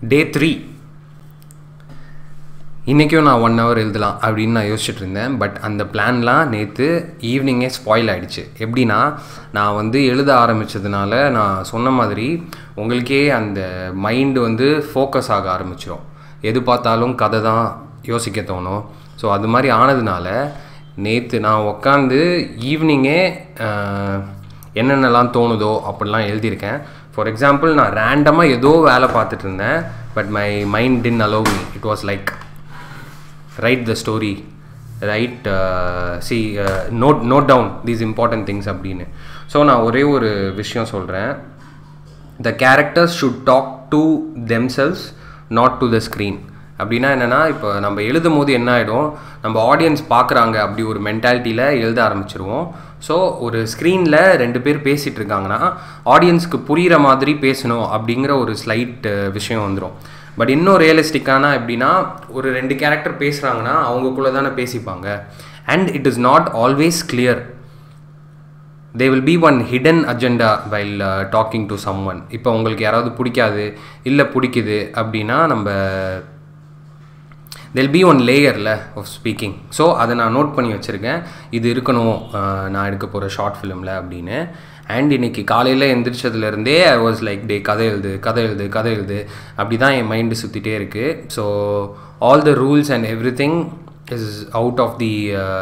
Day three இன்றைக்கும் நான் one hour எழுதலாம் அப்படின்னு நான் யோசிச்சுட்டு இருந்தேன் பட் அந்த பிளான்லாம் நேற்று ஈவினிங்கே ஸ்பாயில் ஆகிடுச்சு எப்படின்னா நான் வந்து எழுத ஆரம்பித்ததுனால நான் சொன்ன மாதிரி உங்களுக்கே அந்த மைண்டு வந்து ஃபோக்கஸ் ஆக ஆரம்பிச்சிடும் எது பார்த்தாலும் கதை தான் யோசிக்க தோணும் ஸோ அது மாதிரி ஆனதுனால நேற்று நான் உக்காந்து ஈவினிங்கே என்னென்னலாம் தோணுதோ அப்படிலாம் எழுதியிருக்கேன் ஃபார் எக்ஸாம்பிள் நான் ரேண்டமாக ஏதோ வேலை பார்த்துட்டு இருந்தேன் but my mind didn't allow me it was like write the story write see note note down these important things அப்படின்னு ஸோ நான் ஒரே ஒரு விஷயம் சொல்கிறேன் the characters should talk to themselves not to the screen அப்படின்னா என்னென்னா இப்போ நம்ம எழுதும் போது என்ன ஆகிடும் நம்ம ஆடியன்ஸ் பார்க்குறாங்க அப்படி ஒரு மென்டாலிட்டியில் எழுத ஆரம்பிச்சிருவோம் ஸோ ஒரு ஸ்க்ரீனில் ரெண்டு பேர் பேசிகிட்டு இருக்காங்கன்னா ஆடியன்ஸ்க்கு புரிகிற மாதிரி பேசணும் அப்படிங்கிற ஒரு ஸ்லைட் விஷயம் வந்துடும் பட் இன்னும் ரியலிஸ்டிக்கான எப்படின்னா ஒரு ரெண்டு கேரக்டர் பேசுகிறாங்கன்னா அவங்கக்குள்ளே தானே பேசிப்பாங்க and it is not always clear they will be one hidden agenda while talking to someone இப்போ உங்களுக்கு யாராவது பிடிக்காது இல்லை பிடிக்குது அப்படின்னா நம்ம தெல் பி ஒன் லேயரில் ஆஃப் ஸ்பீக்கிங் ஸோ அதை நான் நோட் பண்ணி வச்சுருக்கேன் இது இருக்கணும் நான் எடுக்க போகிற ஷார்ட் ஃபிலிமில் அப்படின்னு அண்ட் இன்றைக்கி காலையில் எந்திரிச்சதுலேருந்தே ஐ வாஸ் லைக் டே கதை எழுது கதை எழுது கதை எழுது அப்படி தான் என் மைண்டு சுற்றிட்டே இருக்குது so all the rules and everything is out of the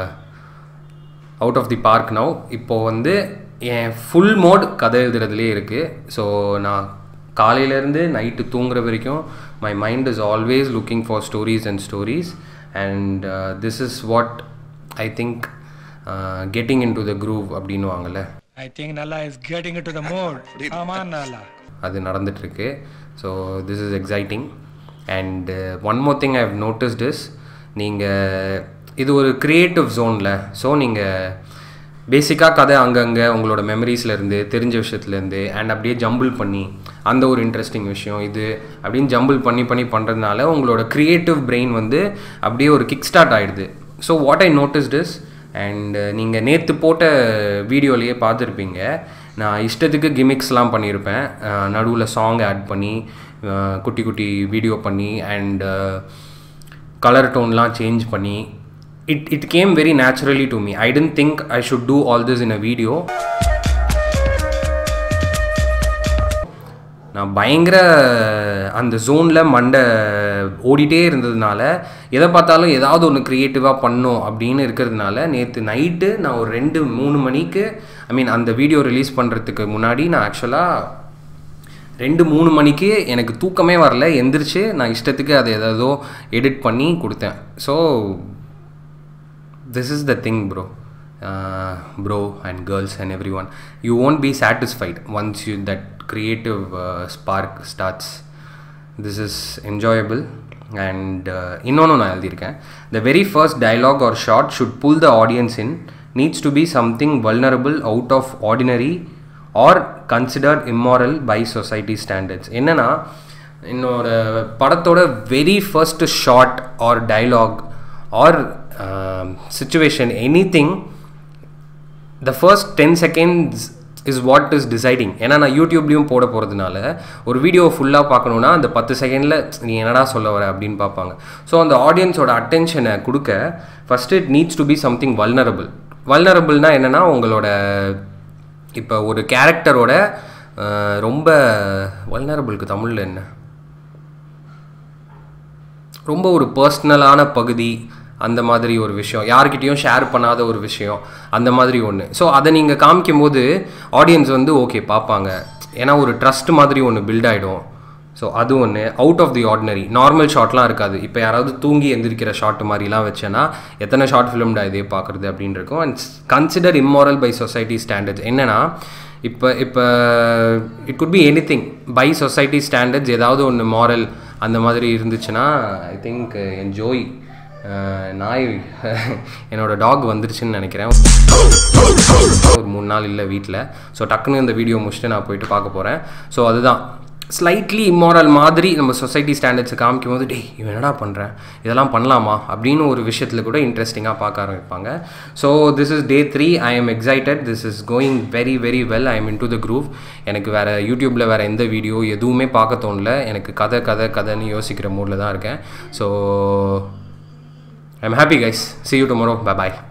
out of the park now இப்போது வந்து என் ஃபுல் மோட் கதை எழுதுறதுலேயே இருக்குது ஸோ நான் காலையிலேருந்து நைட்டு தூங்குற வரைக்கும் my mind is always looking for stories and stories and this is what I think getting into the groove அப்படின்வாங்கல்ல I think Nalla is getting into the mood. Come on, Nalla. அது நடந்துகிட்ருக்கு so this is exciting and one more thing I have noticed is நீங்கள் இது ஒரு creative ஜோனில் so நீங்கள் பேசிக்காக கதை அங்கங்கே உங்களோட மெமரிஸ்லேருந்து தெரிஞ்ச விஷயத்துலேருந்து அண்ட் அப்படியே ஜம்பிள் பண்ணி அந்த ஒரு இன்ட்ரெஸ்டிங் விஷயம் இது அப்படின்னு ஜம்பிள் பண்ணி பண்ணி பண்ணுறதுனால உங்களோட க்ரியேட்டிவ் பிரெயின் வந்து அப்படியே ஒரு கிக் ஸ்டார்ட் ஆகிடுது so what I noticed is and நீங்கள் நேற்று போட்ட வீடியோலேயே பார்த்துருப்பீங்க நான் இஷ்டத்துக்கு கிமிக்ஸ்லாம் பண்ணியிருப்பேன் நடுவில் சாங் ஆட் பண்ணி குட்டி குட்டி வீடியோ பண்ணி அண்ட் கலர் டோன்லாம் சேஞ்ச் பண்ணி it it came very naturally to me I tend think I should do all this in a video நான் பயங்கர அந்த ஜோனில் மண்டை ஓடிட்டே இருந்ததுனால எதை பார்த்தாலும் ஏதாவது ஒன்று க்ரியேட்டிவாக பண்ணும் அப்படின்னு இருக்கிறதுனால நேற்று நைட்டு நான் ஒரு ரெண்டு மூணு மணிக்கு ஐ மீன் அந்த வீடியோ ரிலீஸ் பண்ணுறதுக்கு முன்னாடி நான் ஆக்சுவலாக ரெண்டு மூணு மணிக்கு எனக்கு தூக்கமே வரல எந்திரிச்சு நான் இஷ்டத்துக்கு அதை ஏதோ எடிட் பண்ணி கொடுத்தேன் so this is the thing bro bro and girls and everyone you won't be satisfied once you that creative uh, spark starts this is enjoyable and இன்னொன்று நான் எழுதியிருக்கேன் the very first dialogue or shot should pull the audience in needs to be something vulnerable out of ordinary or considered immoral by society standards என்னென்னா என்னோட படத்தோட very first shot or dialogue or situation anything the first ten seconds is what is deciding ஏன்னா நான் யூடியூப்லேயும் போட போகிறதுனால ஒரு video ஃபுல்லாக பார்க்கணுன்னா அந்த பத்து செகண்டில் நீ என்னடா சொல்ல வர அப்படின்னு பார்ப்பாங்க ஸோ அந்த ஆடியன்ஸோட அட்டென்ஷனை கொடுக்க first it needs to be something vulnerable வல்னரபிள்னால் என்னென்னா உங்களோட இப்போ ஒரு கேரக்டரோட ரொம்ப வல்னரபிளுக்கு தமிழில் என்ன ரொம்ப ஒரு பர்சனலான பகுதி அந்த மாதிரி ஒரு விஷயம் யார்கிட்டையும் ஷேர் பண்ணாத ஒரு விஷயம் அந்த மாதிரி ஒன்று ஸோ அதை நீங்கள் காமிக்கும் போது ஆடியன்ஸ் வந்து ஓகே பார்ப்பாங்க ஏன்னா ஒரு ட்ரஸ்ட் மாதிரி ஒன்று பில்ட் ஆகிடும் ஸோ அது ஒன்று out of the ordinary normal ஷாட்லாம் இருக்காது இப்போ யாராவது தூங்கி எந்திரிக்கிற ஷாட் மாதிரிலாம் வச்சேன்னா எத்தனை ஷார்ட் ஃபிலிம்டா இதே பார்க்குறது அப்படின்னு இருக்கும் and consider immoral by society standards என்னென்னா இப்போ இப்போ it could be anything by society standards ஏதாவது ஒன்று மாரல் அந்த மாதிரி இருந்துச்சுன்னா ஐ திங்க் என் ஜோய் நாய் என்னோடய டாக் வந்துருச்சுன்னு நினைக்கிறேன் ஒரு மூணு நாள் இல்லை வீட்டில் ஸோ டக்குன்னு இந்த வீடியோ முடிச்சுட்டு நான் போயிட்டு பார்க்க போகிறேன் ஸோ அதுதான் ஸ்லைட்லி இம்மாரல் மாதிரி நம்ம சொசைட்டி ஸ்டாண்டர்ட்ஸை காமிக்கும் போது டேய் இவன் என்னடா பண்ணுறேன் இதெல்லாம் பண்ணலாமா அப்படின்னு ஒரு விஷயத்தில் கூட இன்ட்ரெஸ்டிங்காக பார்க்க ஆரம்பிப்பாங்க so this is day three I am excited this is going very very well I am into the groove எனக்கு வேறு யூடியூப்பில் வேறு எந்த வீடியோ எதுவுமே பார்க்க தோணல எனக்கு கதை கதை கதைன்னு யோசிக்கிற மூடில் தான் இருக்கேன் so I am happy guys see you tomorrow bye bye